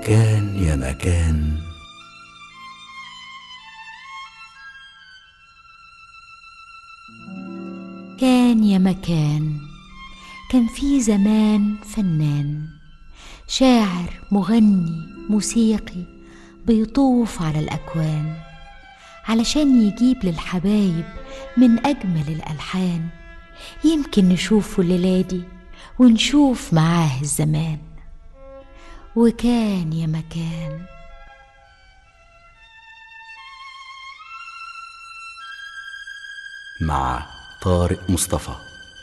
كان يا مكان كان يا مكان كان في زمان فنان شاعر مغني موسيقي بيطوف على الأكوان علشان يجيب للحبايب من أجمل الألحان يمكن نشوفه الليلة دي ونشوف معاه الزمان وكان يا مكان مع طارق مصطفى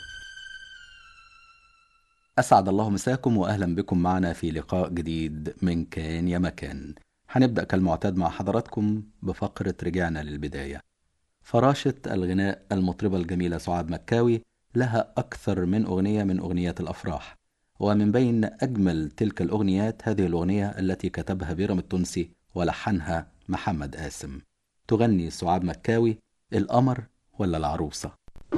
أسعد الله مساكم وأهلا بكم معنا في لقاء جديد من كان يا مكان هنبدأ كالمعتاد مع حضراتكم بفقرة رجعنا للبداية فراشة الغناء المطربة الجميلة سعاد مكاوي لها أكثر من أغنية من أغنيات الأفراح ومن بين أجمل تلك الأغنيات هذه الأغنية التي كتبها بيرم التونسي ولحنها محمد قاسم تغني سعاد مكاوي القمر ولا العروسة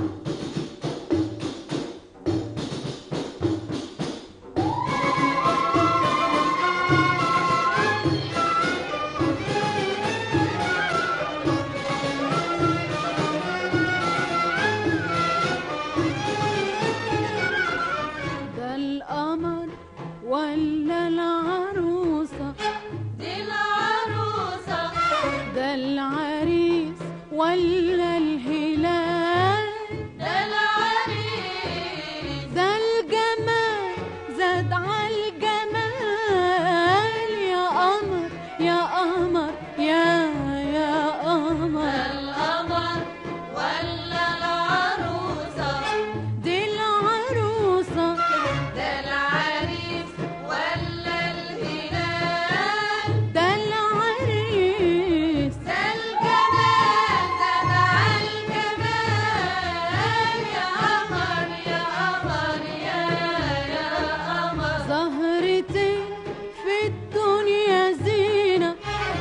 ده القمر ولا العروسة دي العروسة ده العريس ولا الهلال ده العريس ده الجمال زاد عالجمال يا قمر يا قمر يا يا قمر القمر ولا العروسة دي العروسة ده العريس ولا الهلال ده العريس ده الجمال زاد عالجمال يا قمر يا قمر يا يا قمر زهرتين في الدنيا زينة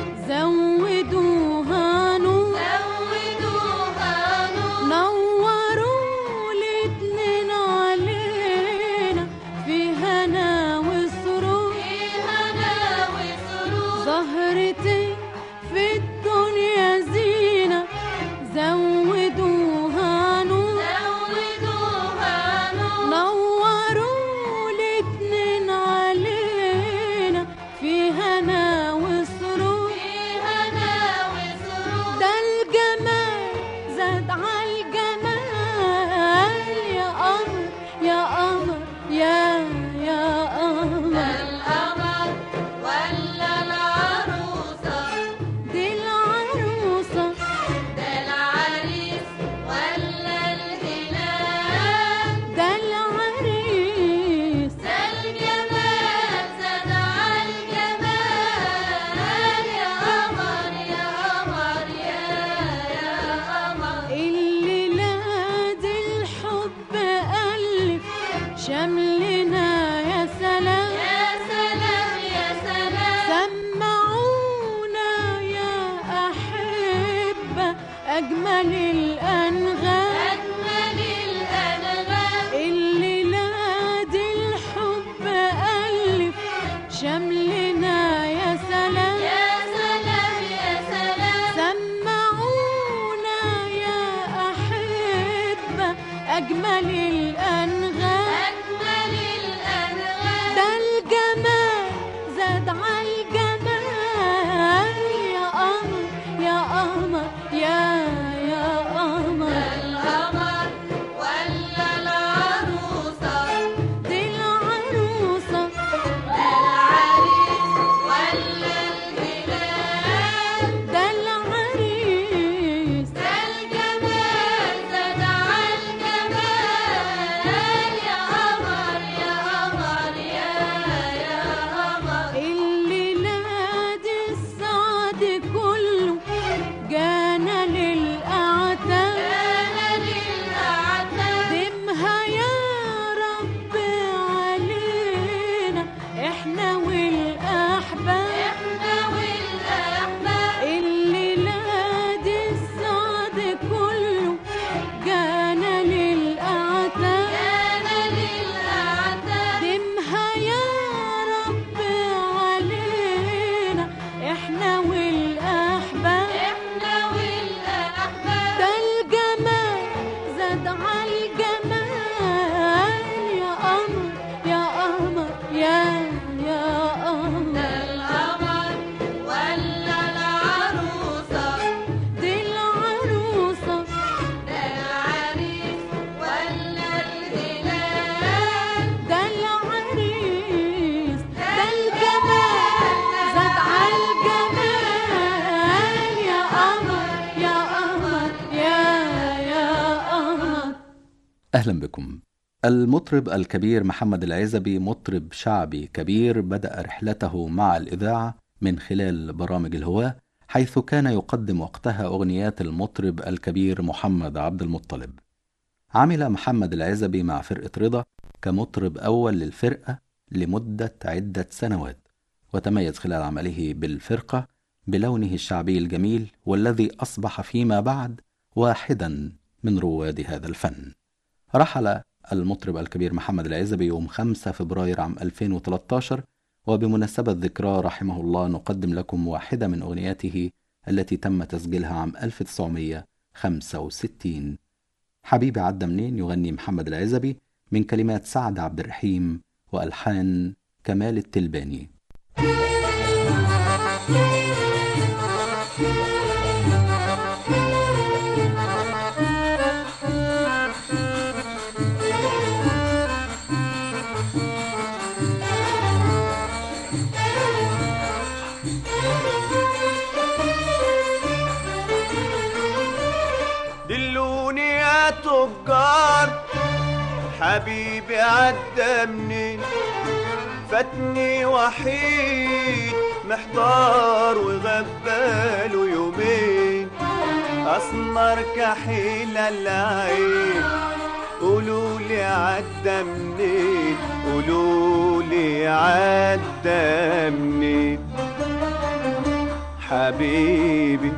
زودوها نور زودوها نور نوروا الاتنين علينا في هنا وسرور في هنا وسرور زهرتين في الدنيا زينة زودوها نور زودوها نور نوروا الاتنين علينا في هنا وسرور في هنا وسرور ده الجمال زاد عالجمال يا قمر يا قمر يا يا قمر القمر ولا العروسة دي العروسة ده العريس ولا الهلال ده العريس ده الجمال زاد عالجمال يا قمر يا قمر يا يا قمر الليلة دي الحب ألف شملنا يا سلام يا سلام يا سلام سمعونا يا أحبة أجمل الأنغام أجمل الأنغام الليلة دي الحب ألف شملنا يا سلام يا سلام يا سلام سمعونا يا أحبة أجمل الأنغام أجمل الأنغام ده الجمال زاد عالجمال يا قمر يا قمر يا يا قمر أهلا بكم المطرب الكبير محمد العزبي مطرب شعبي كبير بدأ رحلته مع الإذاعة من خلال برامج الهواة حيث كان يقدم وقتها أغنيات المطرب الكبير محمد عبد المطلب عمل محمد العزبي مع فرقة رضا كمطرب أول للفرقة لمدة عدة سنوات وتميز خلال عمله بالفرقة بلونه الشعبي الجميل والذي أصبح فيما بعد واحدا من رواد هذا الفن رحل المطرب الكبير محمد العزبي يوم 5 فبراير عام 2013 وبمناسبة ذكراه رحمه الله نقدم لكم واحدة من أغنياته التي تم تسجيلها عام 1965 حبيبي عدى منين يغني محمد العزبي من كلمات سعد عبد الرحيم وألحان كمال التلباني دلوني يا تجار حبيبي عدى منين فاتني وحيد محتار وغباله يومين اسمر كحيلة العين قولولي عدى منين قولولي عدى منين حبيبي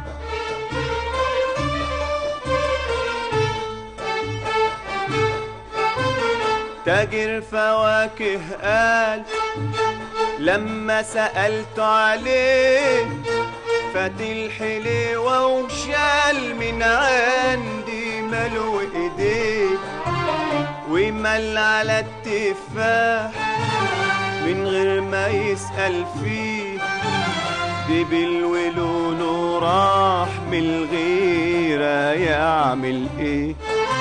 تاجر فواكه قال لما سألت عليه فات الحليوة وشال من عندي ملو ايديه ومل على التفاح من غير ما يسأل فيه دبل ولونه راح من الغيرة يعمل ايه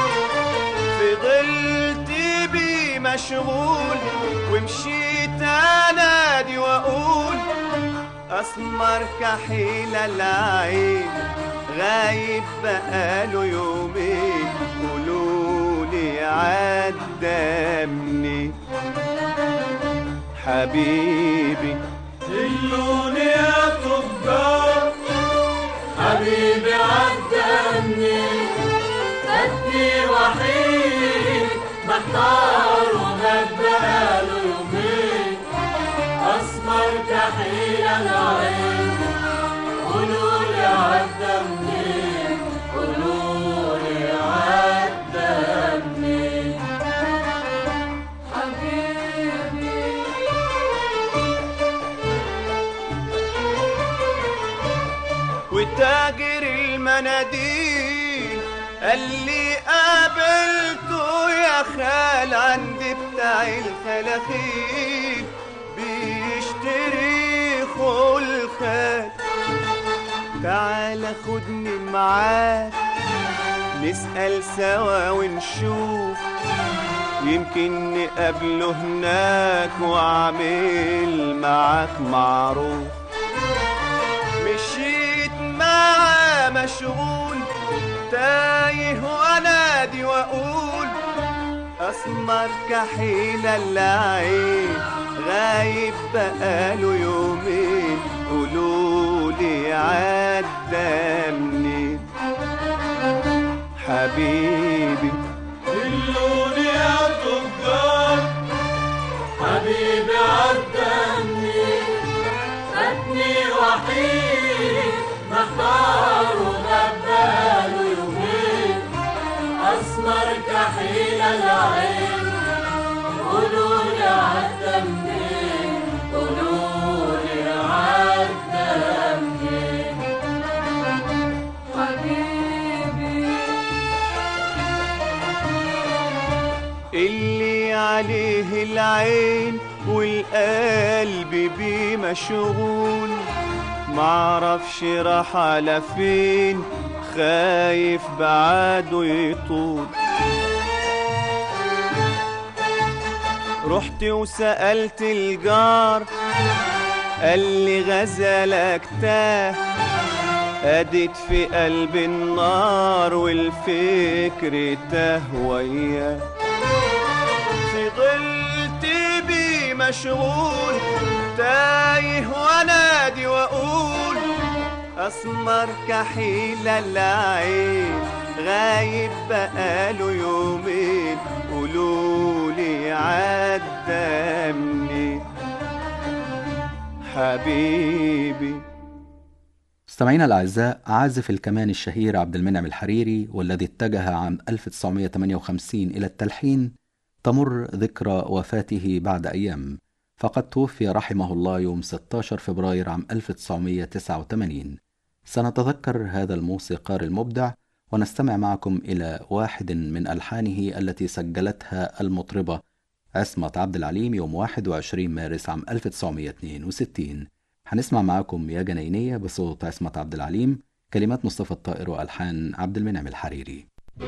فضلت بيه مشغول ومشيت انادي واقول اسمر كحيلة العين غايب بقاله يومين قولولي عدى منين حبيبي دلوني يا تجار حبيبي عدى منين فاتني وحيد محتار وغباله يومين اسمر كحيلة العين قولولي عدى منين قولولي عدى منين حبيبي وتاجر المناديل قال لي قابلته يا خال عند بتاع الخلاخيل بيشتري خلخال تعال خدني معاك نسأل سوا ونشوف يمكن نقابله هناك واعمل معاك معروف مشيت معاه مشغول تايه وانادي واقول اسمر كحيلة العين غايب بقاله يومين قولولي عدى منين حبيبي دلوني يا تجار حبيبي عدى منين فاتني وحيد محتار وغباله يومين اسمر كحيلة العين قولولي عدى منين قولولي عدى منين حبيبي اللي عليه العين والقلب بيه مشغول معرفش راح على فين خايف بعده يطول رحت وسألت الجار قال لي غزلك تاه أدت في قلب النار والفكر تهوية فضلت بي مشغول تايه وانادي واقول اسمر كحيل العين غايب بقاله يومين قولولي عدى منين حبيبي مستمعينا الأعزاء عازف الكمان الشهير عبد المنعم الحريري والذي اتجه عام 1958 إلى التلحين تمر ذكرى وفاته بعد أيام فقد توفي رحمه الله يوم 16 فبراير عام 1989 سنتذكر هذا الموسيقار المبدع ونستمع معكم إلى واحد من ألحانه التي سجلتها المطربة عصمت عبد العليم يوم 21 مارس عام 1962 هنسمع معاكم يا جنينية بصوت عصمت عبد العليم كلمات مصطفى الطائر وألحان عبد المنعم الحريري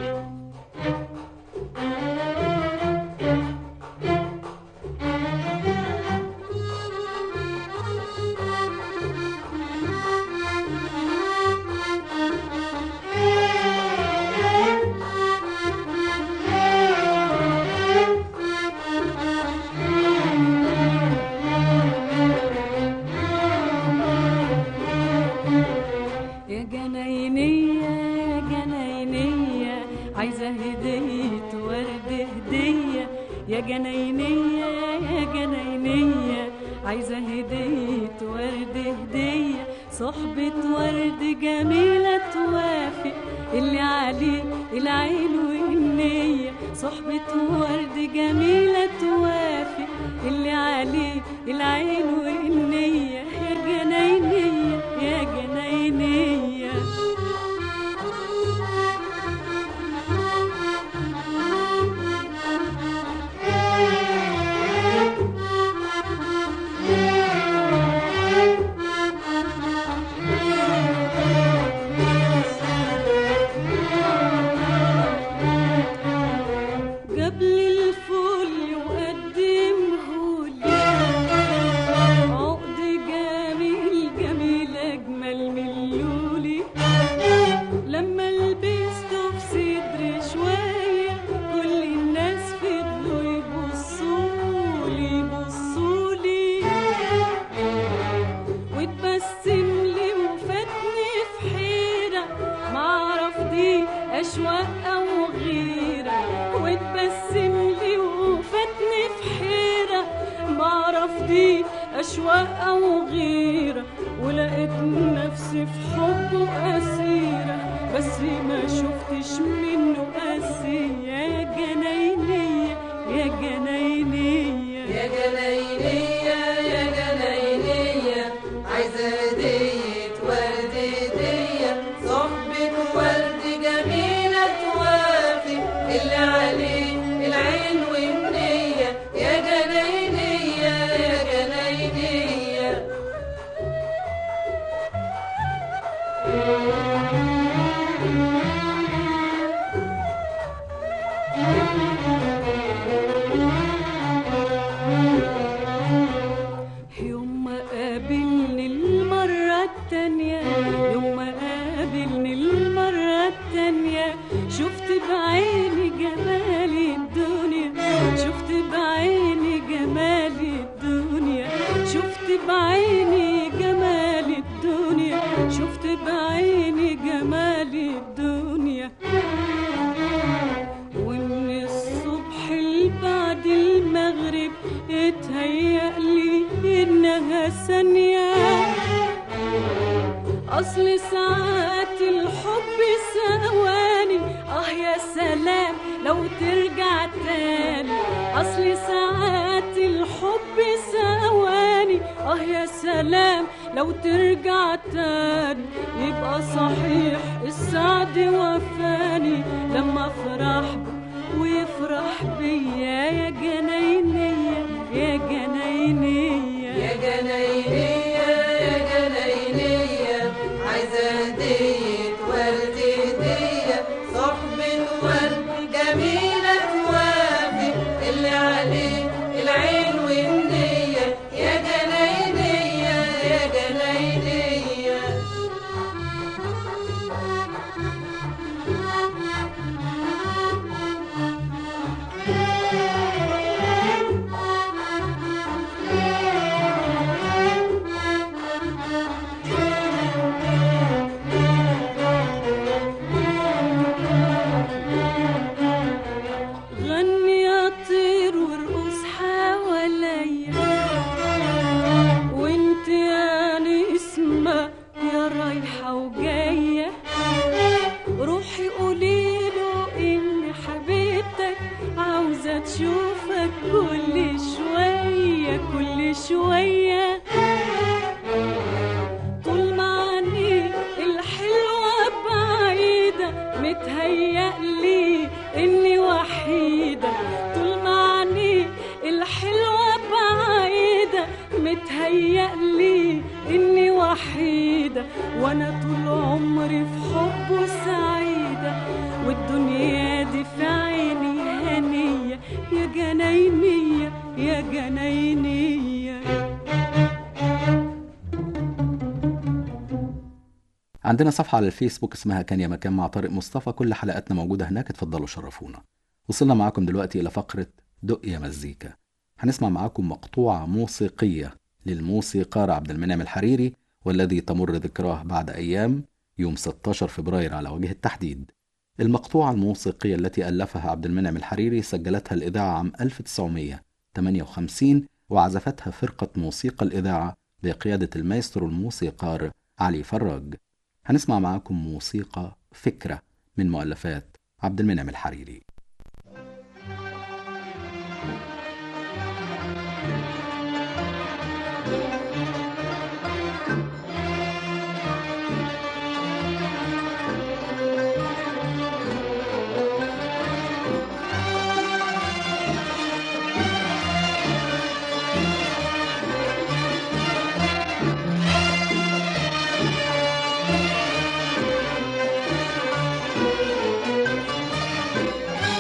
يا جناينية يا جناينية عايزة هدية ورد هدية يا جناينية يا جناينية عايزة هدية ورد هدية صحبة ورد جميلة توافق اللي عليه العين والنية صحبة ورد جميلة توافق اللي عليه العين والنية يا جناينية يا جناينية جاب لي الفل وقدمهولي عقد جميل جميل اجمل من لولي لما لبسته في صدري شويه كل الناس فضلوا يبصولي يبصولي واتبسم لي وفاتني في حيرة معرف دي أشواق أو غيرة واتبسم لي وفاتني في حيرة معرف دي أشواق أو غيرة ولقيت نفسي في حبه أسيرة بس ما شفتش منه أسية يا جناينية يا جناينية يا جناينية يا جناينية عايزة هدية ورد هدية صحبة ورد جميلة توافق اللي عليه العين والنية يا جناينية يا جناينية يوم ما قابلني المرة التانية يوم ما قابلني المرة التانية شفت بعيني جمال الدنيا شفت بعيني جمال الدنيا شفت بعيني جمال الدنيا شفت بعيني جمال الدنيا ومن الصبح لبعد المغرب اتهيأ لي انها ثانية اصل ساعات الحب ثواني اه يا سلام لو ترجع تاني اصل ساعات الحب ثواني اه يا سلام لو ترجع تاني يبقى صحيح السعد وفاني لما افرح به ويفرح بيا يا جناينية يا جناينية يا جناينية يا جناينية عايزة هدية ورد هدية صحبة ورد جميلة توافق اللي عليه العين والنية يا جناينية يا جناينية متهيألي إني وحيدة وأنا طول عمري في حبه سعيدة والدنيا دي في عيني هنية يا جناينية يا جناينية عندنا صفحة على الفيسبوك اسمها كان يا مكان مع طارق مصطفى كل حلقاتنا موجودة هناك اتفضلوا شرفونا وصلنا معاكم دلوقتي إلى فقرة دق يا مزيكا هنسمع معاكم مقطوعة موسيقية للموسيقار عبد المنعم الحريري والذي تمر ذكراه بعد أيام يوم 16 فبراير على وجه التحديد المقطوعة الموسيقية التي ألفها عبد المنعم الحريري سجلتها الإذاعة عام 1958 وعزفتها فرقة موسيقى الإذاعة بقيادة المايسترو الموسيقار علي فراج هنسمع معاكم موسيقى فكرة من مؤلفات عبد المنعم الحريري يا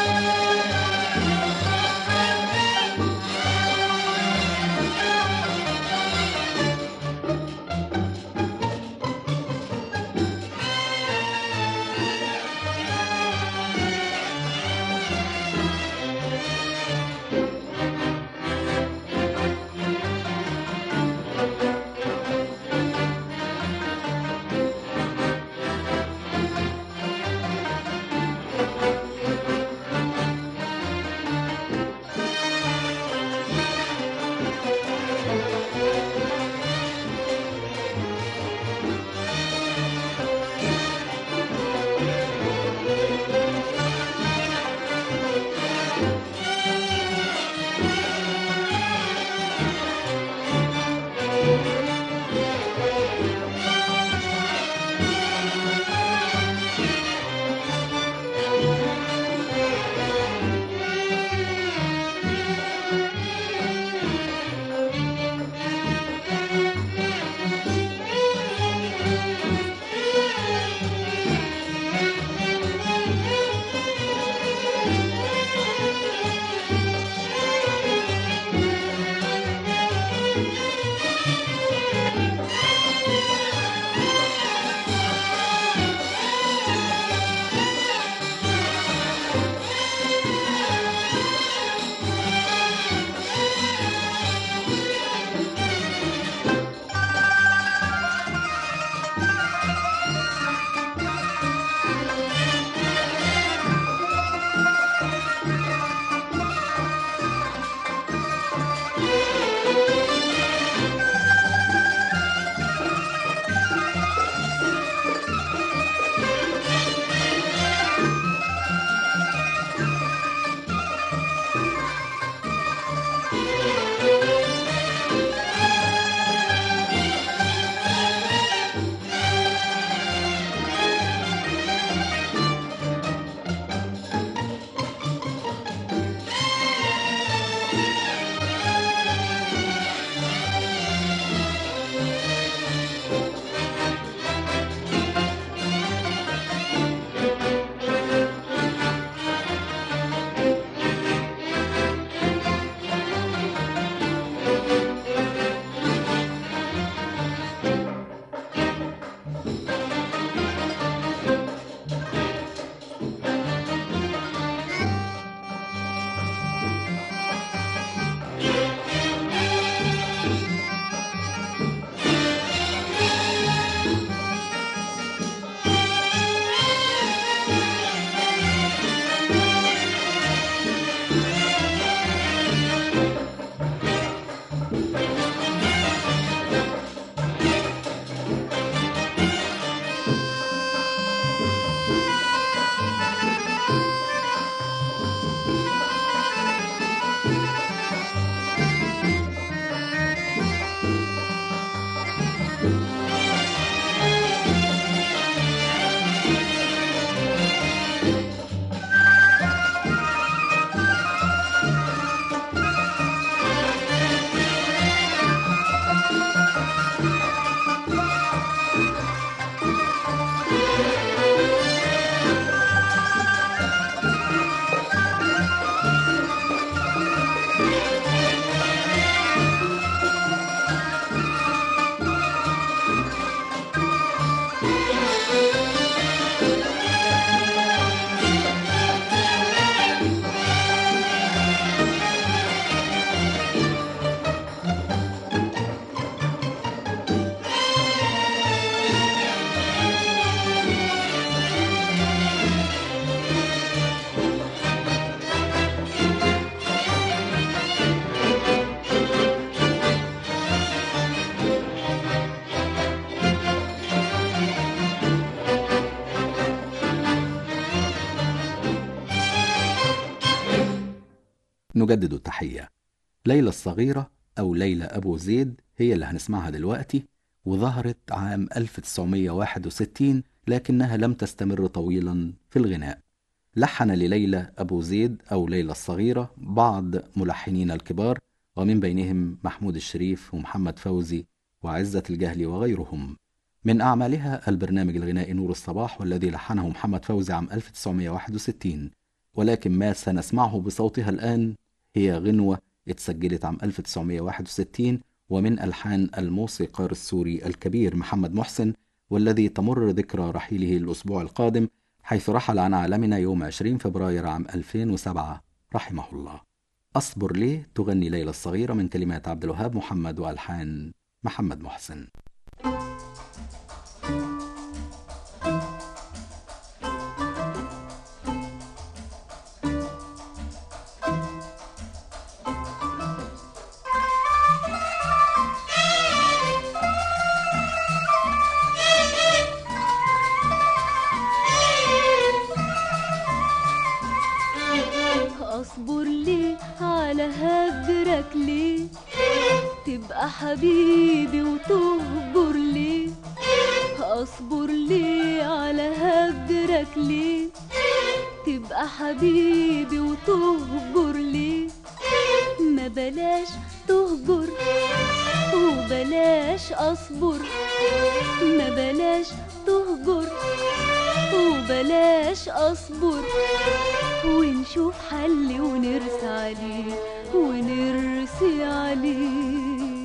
نجدد التحية ليلى الصغيرة أو ليلى أبو زيد هي اللي هنسمعها دلوقتي وظهرت عام 1961 لكنها لم تستمر طويلا في الغناء لحن لليلى أبو زيد أو ليلى الصغيرة بعض ملحنين الكبار ومن بينهم محمود الشريف ومحمد فوزي وعزة الجهلي وغيرهم من أعمالها البرنامج الغنائي نور الصباح والذي لحنه محمد فوزي عام 1961 ولكن ما سنسمعه بصوتها الآن هي غنوة اتسجلت عام 1961 ومن ألحان الموسيقار السوري الكبير محمد محسن والذي تمر ذكرى رحيله الأسبوع القادم حيث رحل عن عالمنا يوم 20 فبراير عام 2007 رحمه الله أصبر ليه تغني ليلى الصغيرة من كلمات عبد الوهاب محمد وألحان محمد محسن اصبر ليه على هجرك ليه تبقى حبيبي وتهجر ليه اصبر ليه على هجرك ليه تبقى حبيبي وتهجر ليه ما بلاش تهجر وبلاش اصبر ما بلاش تهجر وبلاش اصبر ونشوف حل ونرسى عليه ونرسي عليه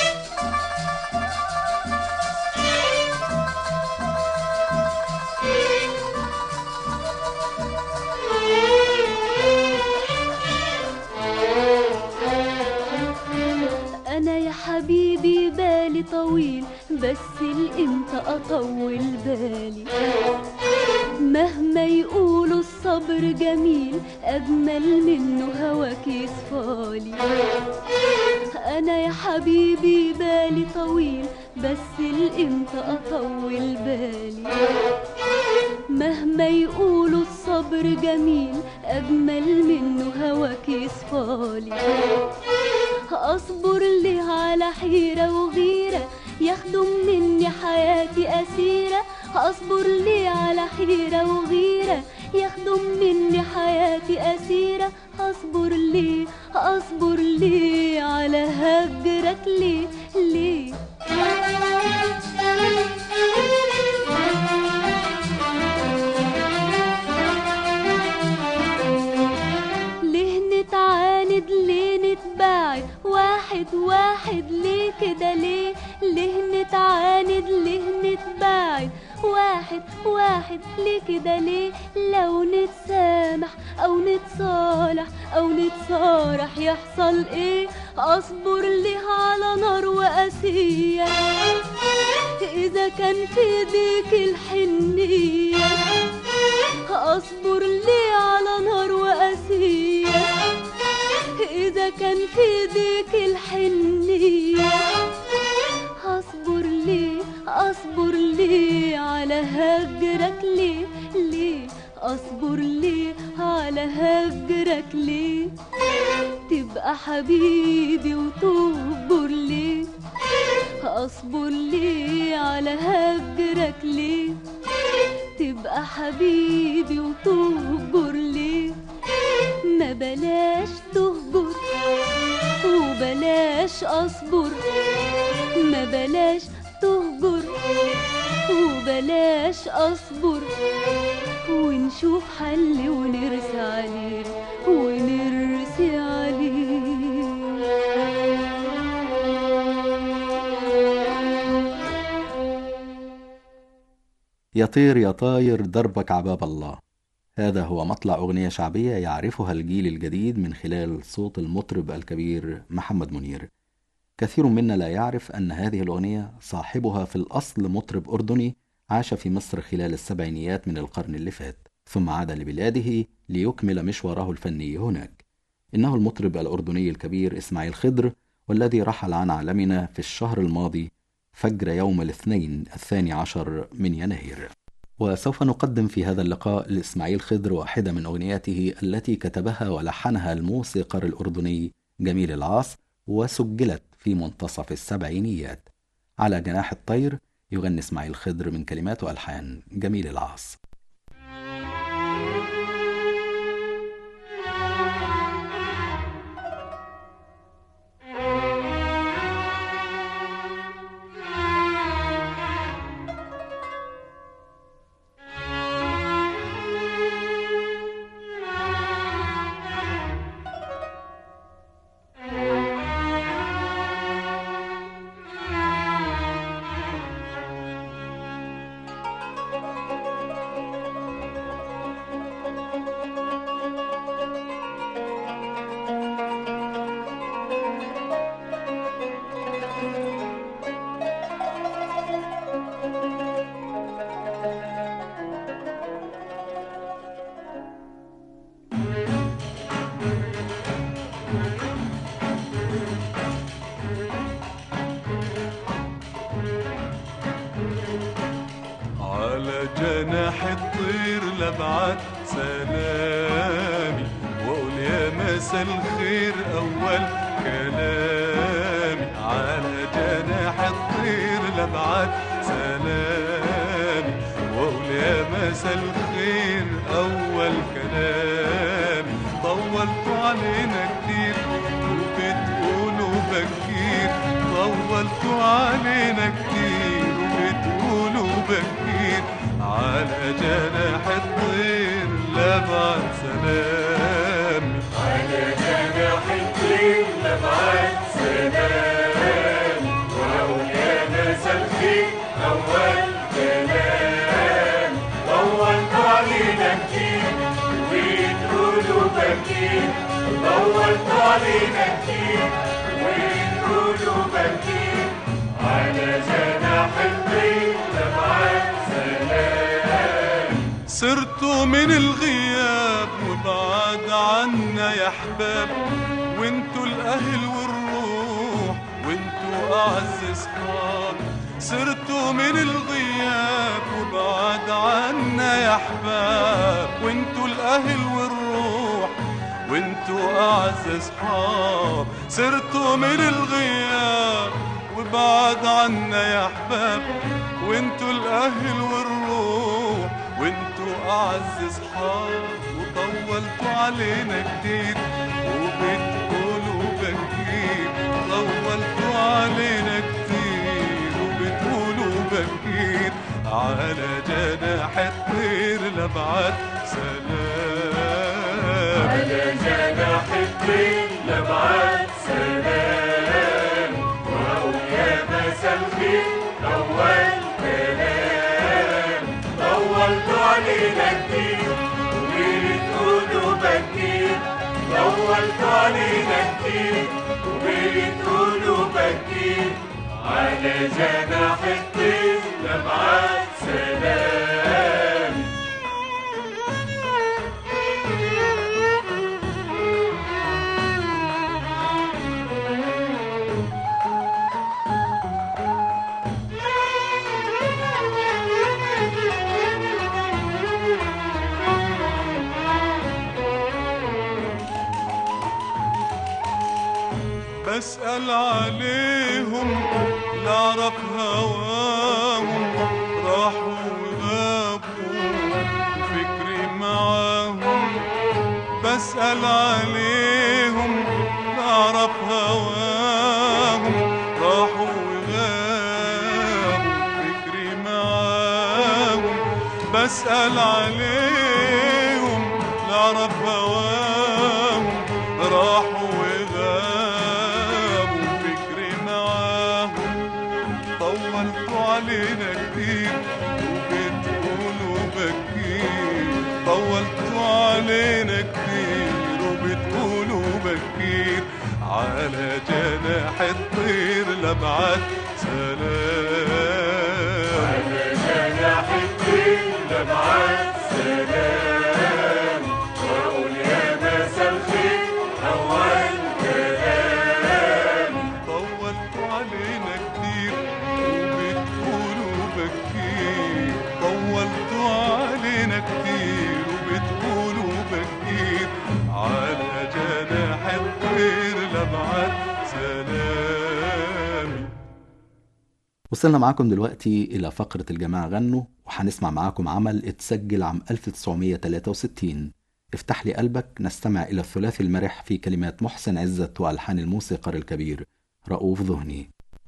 انا يا حبيبي بالي طويل بس الامتى اطول بالي مهما يقولوا الصبر جميل اجمل منه هواك يصفالي انا يا حبيبي بالي طويل بس الامتى اطول بالي مهما يقولوا الصبر جميل اجمل منه هواك يصفالي اصبر ليه على حيرة وغيرة ياخدوا مني حياتي أسيرة أصبر ليه على حيرة وغيرة ياخدوا مني حياتي أسيرة أصبر ليه أصبر ليه على هجرك ليه ليه ليه نتعاند ليه نتباعد واحد واحد ليه كده ليه ليه نتعاند ليه نتباعد واحد واحد ليه كده ليه لو نتسامح او نتصالح او نتصارح يحصل ايه اصبر ليه على نار وقاسية اذا كان في ايديك الحنية اصبر ليه على نار وقاسية إذا كان في ايديك الحنية أصبر ليه أصبر ليه على هجرك ليه ليه أصبر ليه على هجرك ليه تبقى حبيبي وتهجر ليه أصبر ليه على هجرك ليه تبقى حبيبي وتهجر ليه ما بلاش تهجر وبلاش اصبر ما بلاش تهجر وبلاش اصبر ونشوف حل ونرسى عليه ونرسي عليه يا طير يا طاير دربك عباب الله هذا هو مطلع أغنية شعبية يعرفها الجيل الجديد من خلال صوت المطرب الكبير محمد منير كثير منا لا يعرف أن هذه الأغنية صاحبها في الأصل مطرب أردني عاش في مصر خلال السبعينيات من القرن اللي فات ثم عاد لبلاده ليكمل مشواره الفني هناك إنه المطرب الأردني الكبير إسماعيل خضر والذي رحل عن عالمنا في الشهر الماضي فجر يوم الاثنين الثاني عشر من يناير وسوف نقدم في هذا اللقاء لإسماعيل خضر واحدة من أغنياته التي كتبها ولحنها الموسيقار الأردني جميل العاص وسجلت في منتصف السبعينيات على جناح الطير يغني إسماعيل خضر من كلمات وألحان جميل العاص على جناح الطير لبعت سلامي واقول يا مسا الخير اول كلامي على جناح الطير لبعت سلامي واقول يا مسا الخير اول كلامي طولت علينا كتير وبتقولوا بكير طولت علينا كتير وبتقولوا بكير على جناح الطير لبعت سلامي على جناح الطير لبعت سلامي واقول يا مسا الخير اول كلام طولت علينا كتير وتقولوا بكير طولت علينا كتير وتقولوا بكير على جناح الطير لبعت سلام صرتوا من الغياب وبعد عنا يا احباب وانتوا الاهل والروح وانتوا اعز اصحاب صرتوا من الغياب وبعد عنا يا احباب وانتوا الاهل والروح وانتوا اعز اصحاب صرتوا من الغياب وبعد عنا يا احباب وانتوا الاهل والروح وانتوا اعز اصحاب وطولتوا علينا كتير وبتقولوا بكير طولتوا علينا كتير وبتقولوا بكير على جناح الطير لبعت سلام على جناح الطير لبعت سلام واقول يا مسا الخير اول كلام طولتوا علينا كتير وبتقولوا بكير طولتوا علينا كتير وبتقولوا بكير على جناح الطير لبعت سلام بسأل عليهم نعرف هواهم راحوا وغابوا وفكري معاهم بسأل عليهم نعرف هواهم راحوا وغابوا فكري معاهم بسأل عليهم نعرف هواهم راحوا وغابوا فكري معاهم طولتوا علينا كتير وبتقولوا بكير طولتوا علينا كتير وبتقولوا بكير على جناح الطير لبعت سلام على جناح الطير لبعت سلام واقول يا مسا الخير اول كلام طولتوا علينا كتير وبتقولوا بكير طولتوا وصلنا معاكم دلوقتي إلى فقرة الجماعة غنوا وهنسمع معاكم عمل اتسجل عام 1963 افتح لي قلبك نستمع إلى الثلاثي المرح في كلمات محسن عزت وألحان الموسيقار الكبير رؤوف ذهني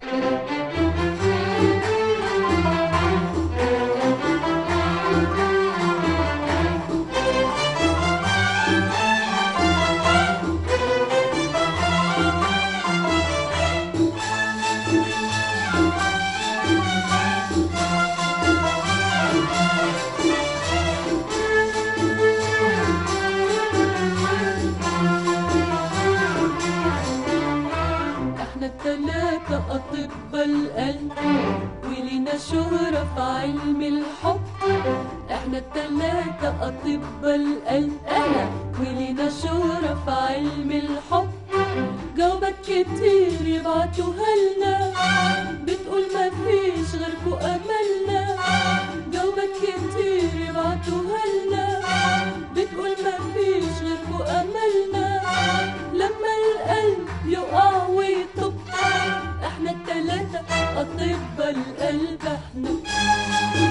احنا التلاتة أطباء القلب ولينا شهرة في علم الحب احنا التلاتة أطباء القلب احنا ولينا شهرة في علم الحب جوابات كتير يبعتوها لنا بتقول مفيش غيركوا أملنا جوابات كتير يبعتوها لنا بتقول مفيش غيركوا أملنا لما القلب يقع ويطب احنا التلاتة أطباء القلب احنا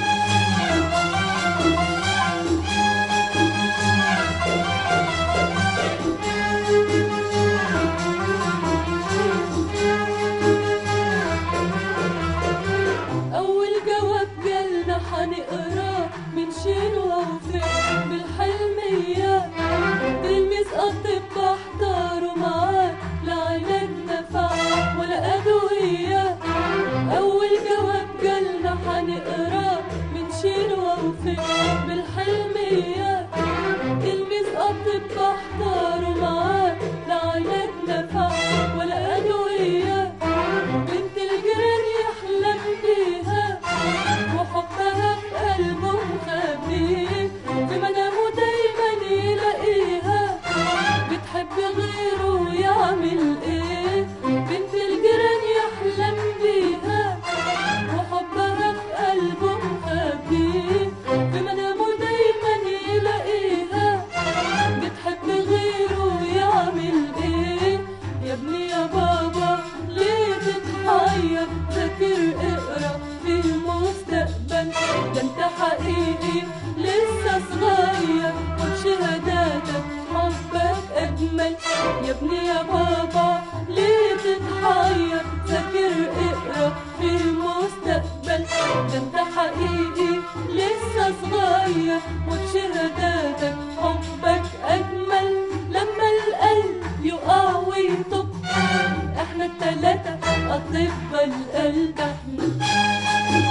أول جواب جالنا هنقراه من شين ووفاء بالحلمية تلميذ أطباء احضروا معاه لا علاج نفع ولا أدوية أول جواب جالنا هنقراه من شين ووفاء بالحلمية تلميذ أطباء احضروا معاه لا علاج نفع ولا أدوية بنت الجيران يحلم بيها وحبها في قلبه مخبيه في منامه دايما يلاقيها بتحب غيره يعمل ايه بنت الجيران يحلم بيها وحبها في قلبه مخبيه في منامه دايما يلاقيها بتحب غيره يعمل ايه يا ابني يا بابا ليه تتحير ذاكر اقرا في المستقبل ده انت حقيقي لسه صغير خد شهاداتك حبك اجمل يا ابني يا بابا ليه تتحير ذاكر اقرا في المستقبل ده انت حقيقي لسه صغير خد شهاداتك حبك اجمل لما القلب يقع ويطب احنا التلاتة اطباء القلب احنا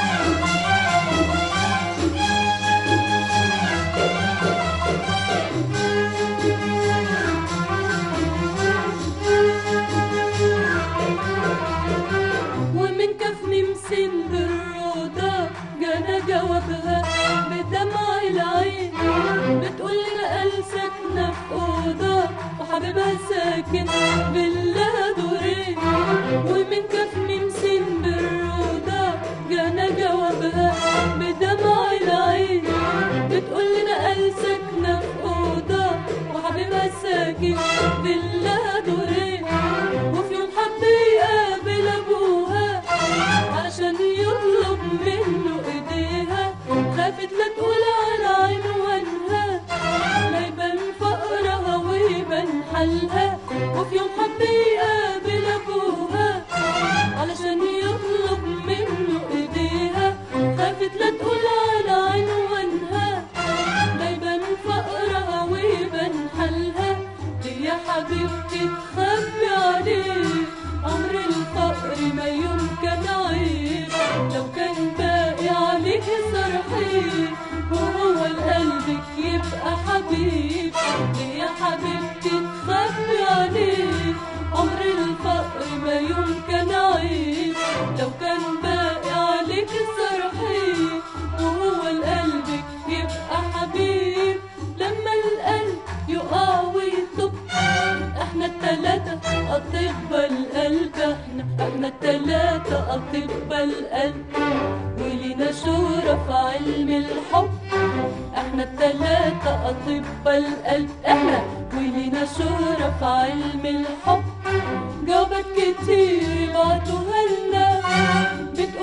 ومن كف ميمسين بالروضة جانا جوابها بدمع العين بتقول لنا قال ساكنة في أوضة وحبيبها ساكن فيلا دورين ومن كف ميمسين بالروضة جانا جوابها بدمع العين بتقول لنا قال ساكنة في أوضة وحبيبها ساكن فيلا دورين وفي يوم حب يقابل أبوها عشان يطلب منه ايديها خافت لا تقول على عنوانها لا يبان فقرها ويبان حالها وفي يوم حب يقابل ابوها علشان يطلب منه ايديها خافت لا تقول على عنوانها لا يبان فقرها ويبان حالها دي يا حبيبتي تخبي عليه عمر الفقر ما يمكن عيب لو كان باقي عليك صرحي وهو لقلبك يبقى حبيب دي يا حبيبتي تخبي عليه عمر الفقر ما يمكن عيب لو كان باقي عليك صرحي وهو لقلبك يبقى حبيب لما القلب يقع ويطب احنا التلاتة أطباء القلب احنا احنا التلاتة أطباء القلب ولينا شهرة في علم الحب احنا التلاتة أطباء القلب احنا ولينا شهرة في علم الحب جوابات كتير بعتوها لنا بتقول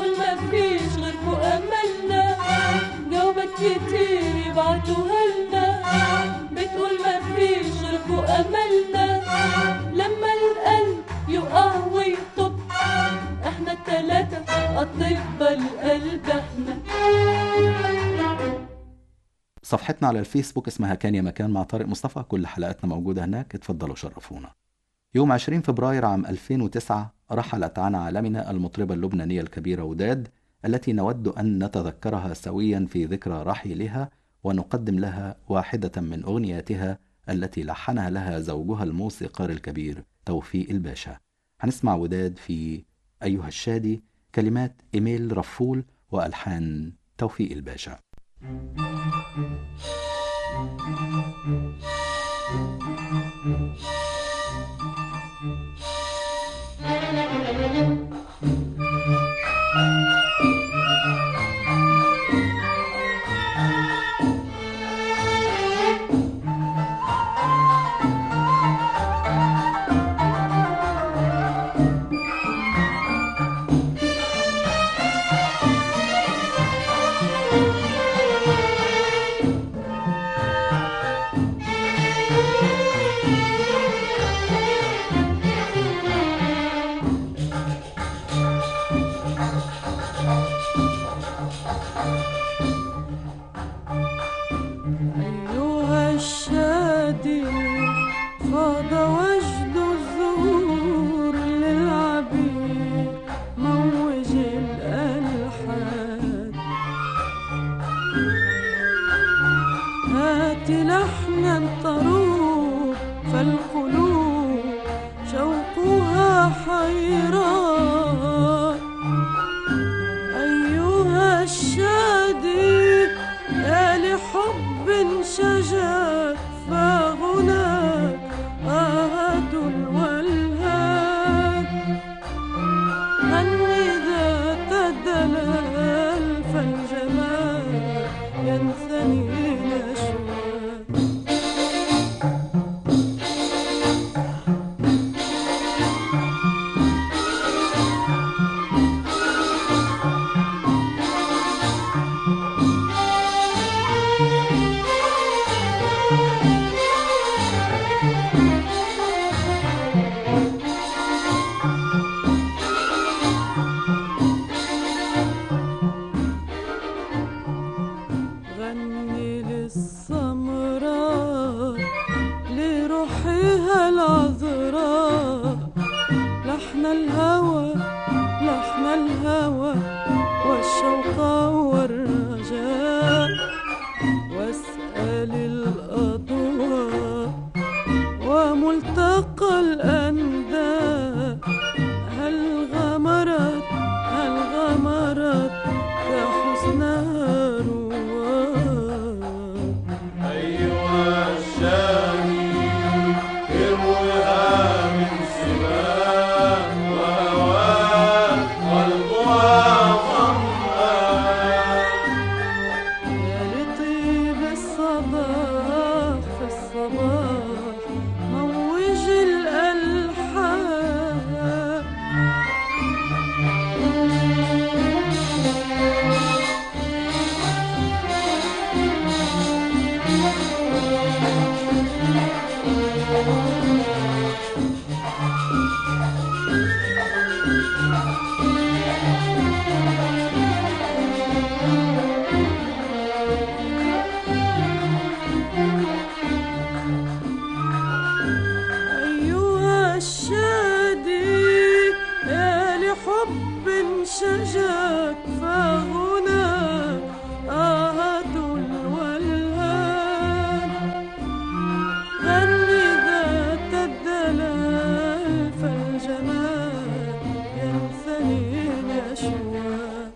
صفحتنا على الفيسبوك اسمها كان يا مكان مع طارق مصطفى كل حلقاتنا موجودة هناك اتفضلوا شرفونا يوم 20 فبراير عام 2009 رحلت عن عالمنا المطربة اللبنانية الكبيرة وداد التي نود أن نتذكرها سويا في ذكرى رحيلها ونقدم لها واحدة من أغنياتها التي لحنها لها زوجها الموسيقار الكبير توفيق الباشا هنسمع وداد في أيها الشادي كلمات إيميل رفول وألحان توفيق الباشا أيها الشادي فاض وجد الزهور للعبير موج الألحان هات لحنا طروب فالقلوب شوقها حيران أيها الشادي يا لحب شجاك فهناك آهات والهات غني ذات الدلال فالجمال ينثني الأشواق غني للسمراء لروحها العذراء لحن الهوى لحن الهوى والشوق والرجاء واسأل الأضواء وملتقى الأنداء هل غمرت هل غمرت كحسنها رواق أيها الشامي اروها من سباق وهواه قلبها ظمآن يا لطيب الصباح في الصباح موج الألحان أيها الشادي يا لحب شجاك فهناك آهات والهان غني ذات الدلال فالجمال ينثني الأشواق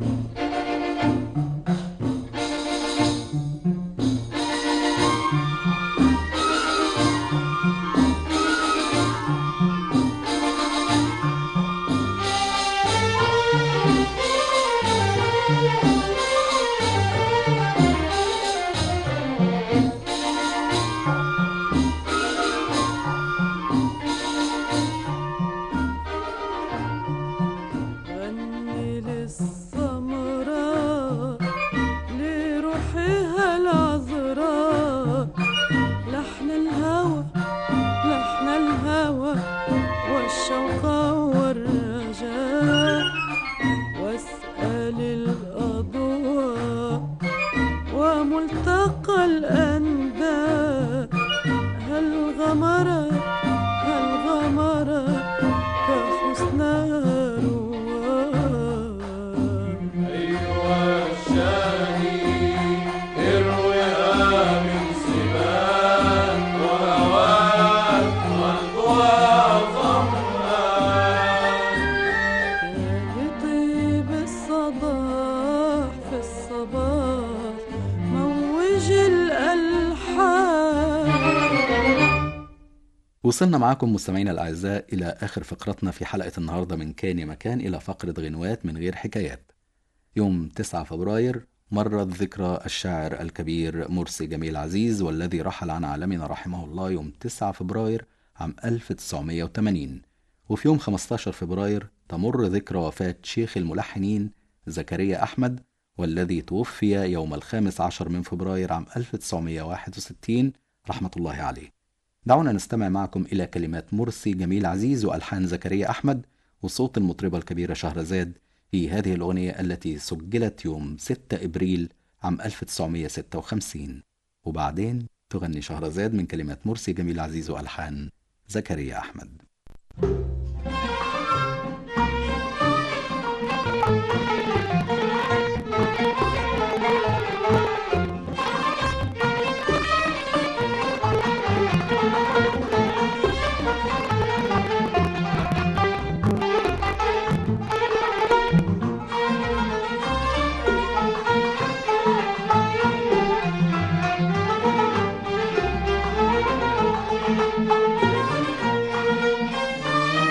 وصلنا معاكم مستمعينا الأعزاء إلى آخر فقرتنا في حلقة النهاردة من كان يا مكان إلى فقرة غنوات من غير حكايات يوم 9 فبراير مرت ذكرى الشاعر الكبير مرسي جميل عزيز والذي رحل عن عالمنا رحمه الله يوم 9 فبراير عام 1980 وفي يوم 15 فبراير تمر ذكرى وفاة شيخ الملحنين زكريا أحمد والذي توفي يوم الخامس عشر من فبراير عام 1961 رحمة الله عليه دعونا نستمع معكم إلى كلمات مرسي جميل عزيز وألحان زكريا أحمد وصوت المطربة الكبيرة شهرزاد في هذه الأغنية التي سجلت يوم 6 إبريل عام 1956 وبعدين تغني شهرزاد من كلمات مرسي جميل عزيز وألحان زكريا أحمد يا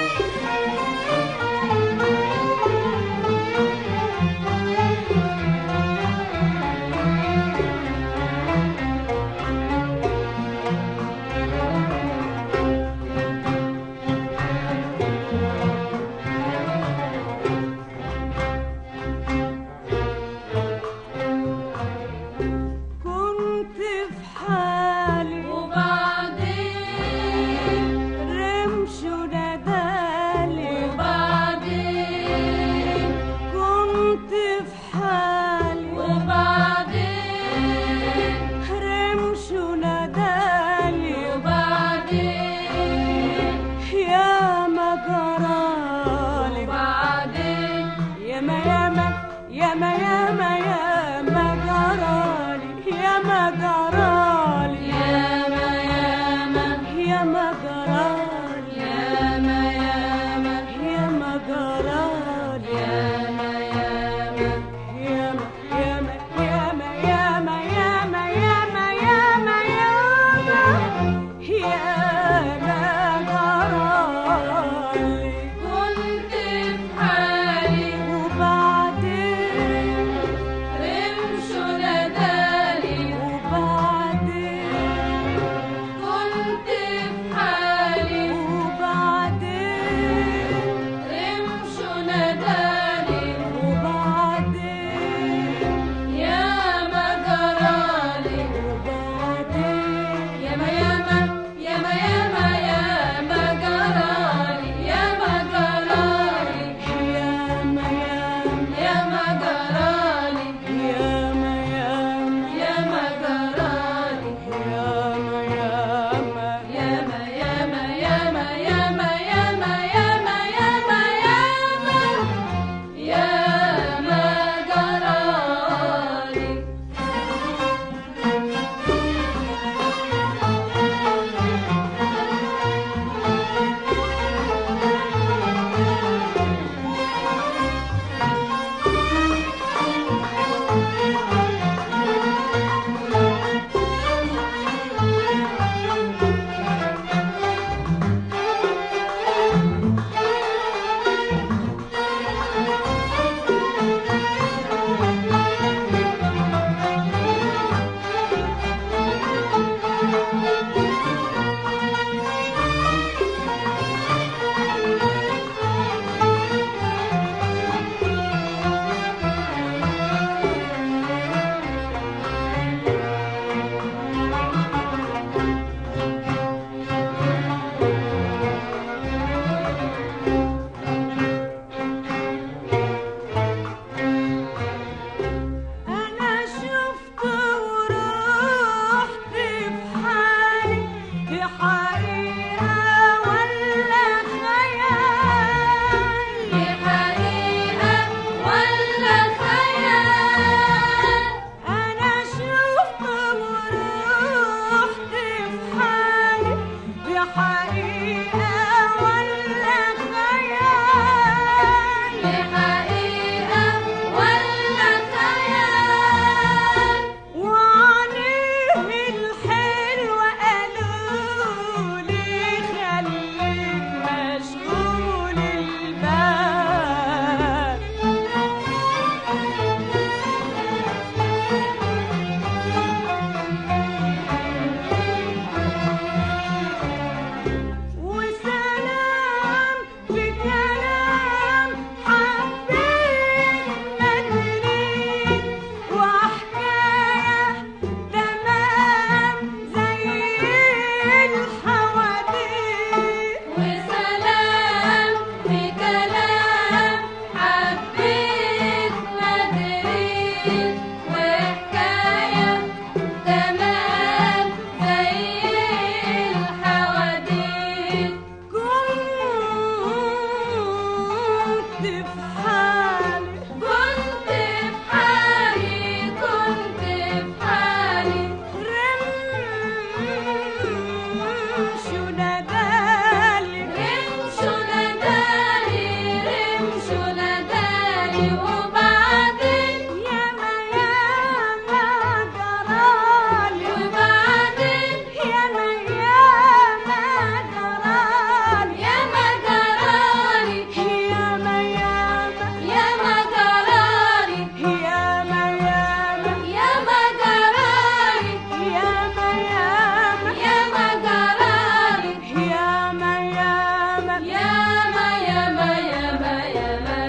وبعدين ياما ياما جرالي وبعدين ياما ياما جرالي ياما جرالي ياما ياما ياما جرالي ياما ياما ياما جرالي ياما ياما ياما جرالي ياما ياما ياما ياما ياما ياما ياما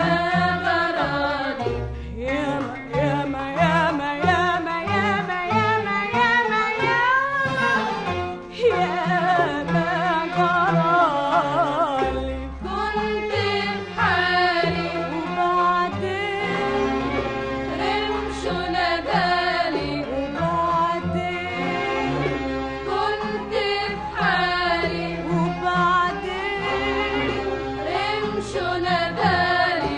جرالي ياما ياما ياما ياما ياما ياما ياما ياما جرالي كنت في حالي وبعدين رمش ندالي وبعدين كنت في حالي وبعدين رمش ندالي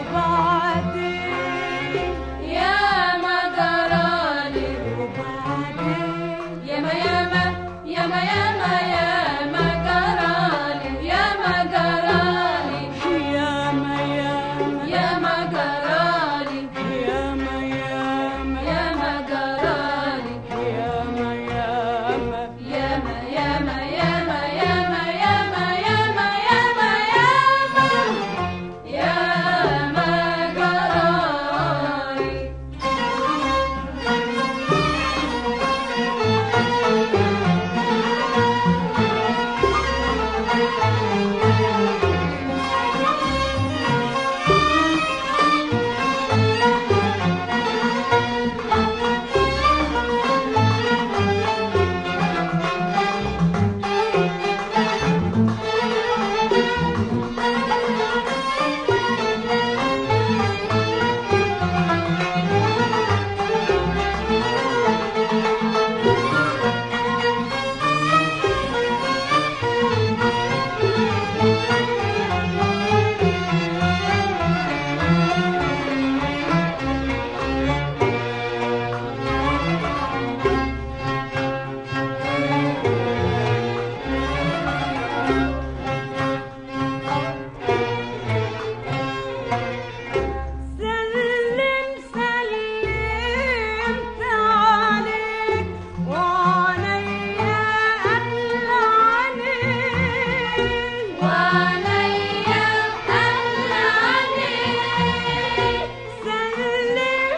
وبعدين يا ما جرالي وبعدين ياما ياما ياما ياما ياما جرالي ياما جرالي ياما ياما ياما جرالي ياما ياما ياما جرالي ياما ياما ياما ياما ياما ياما ياما ياما ياما ياما ياما جرالي سلم سلمت عليك وعليا أملى عليك وعليا أملى عليك سلم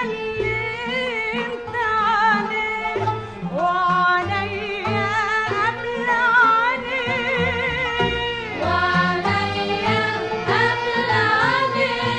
سلمت عليك وعليا أملى عليك وعليا أملى عليك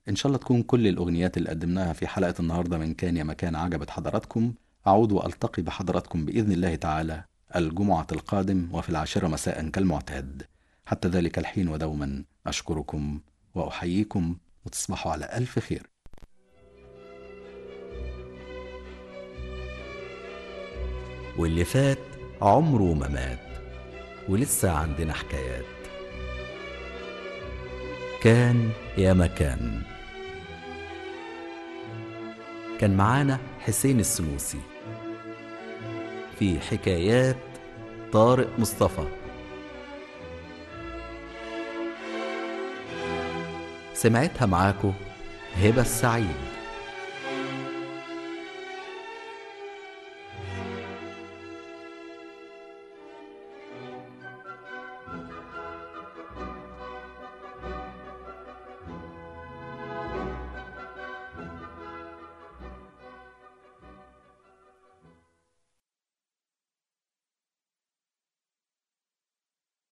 إن شاء الله تكون كل الأغنيات اللي قدمناها في حلقة النهاردة من كان يا مكان عجبت حضراتكم أعود وألتقي بحضراتكم بإذن الله تعالى الجمعة القادم وفي العاشرة مساء كالمعتاد حتى ذلك الحين ودوما أشكركم وأحييكم وتصبحوا على ألف خير واللي فات عمره ما مات ولسه عندنا حكايات كان يا مكان كان معانا حسين السنوسي في حكايات طارق مصطفى سمعتها معاكو هبة السعيد